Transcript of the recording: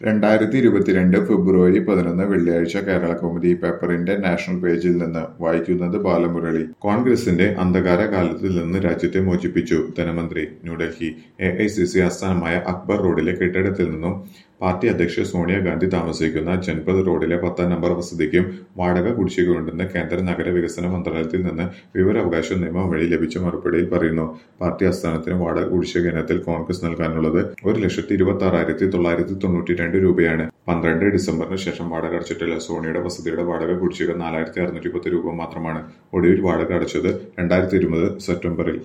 രണ്ടായിരത്തി ഇരുപത്തിരണ്ട് ഫെബ്രുവരി പതിനൊന്ന് വെള്ളിയാഴ്ച കേരള കൗമുദി പേപ്പറിന്റെ നാഷണൽ പേജിൽ നിന്ന് വായിക്കുന്നത് ബാലമുരളി കോൺഗ്രസിന്റെ അന്ധകാര കാലത്തിൽ നിന്ന് രാജ്യത്തെ മോചിപ്പിച്ചു ധനമന്ത്രി New Delhi A I C C ആസ്ഥാനമായ അക്ബർ റോഡിലെ കെട്ടിടത്തിൽ നിന്നും പാർട്ടി അധ്യക്ഷ സോണിയാഗാന്ധി താമസിക്കുന്ന ജൻപത് റോഡിലെ പത്താം നമ്പർ വസതിക്കും വാടക കുടിശ്ശികയുണ്ടെന്ന് കേന്ദ്ര നഗര വികസന മന്ത്രാലയത്തിൽ നിന്ന് വിവരാവകാശ നിയമം വഴി ലഭിച്ച മറുപടിയിൽ പറയുന്നു പാർട്ടി ആസ്ഥാനത്തിന് വാടക കുടിശ്ശിക ഇനത്തിൽ കോൺഗ്രസ് നൽകാനുള്ളത് ഒരു ലക്ഷത്തി ഇരുപത്തി ആറായിരത്തി തൊള്ളായിരത്തി തൊണ്ണൂറ്റി രണ്ട് രൂപയാണ് പന്ത്രണ്ട് ഡിസംബറിന് ശേഷം വാടക അടച്ചിട്ടില്ല സോണിയുടെ വസതിയുടെ വാടക കുടിശ്ശിക നാലായിരത്തി അറുന്നൂറ്റി പത്ത് രൂപ മാത്രമാണ് ഒടുവിൽ വാടക അടച്ചത് രണ്ടായിരത്തി ഇരുപത് സെപ്റ്റംബറിൽ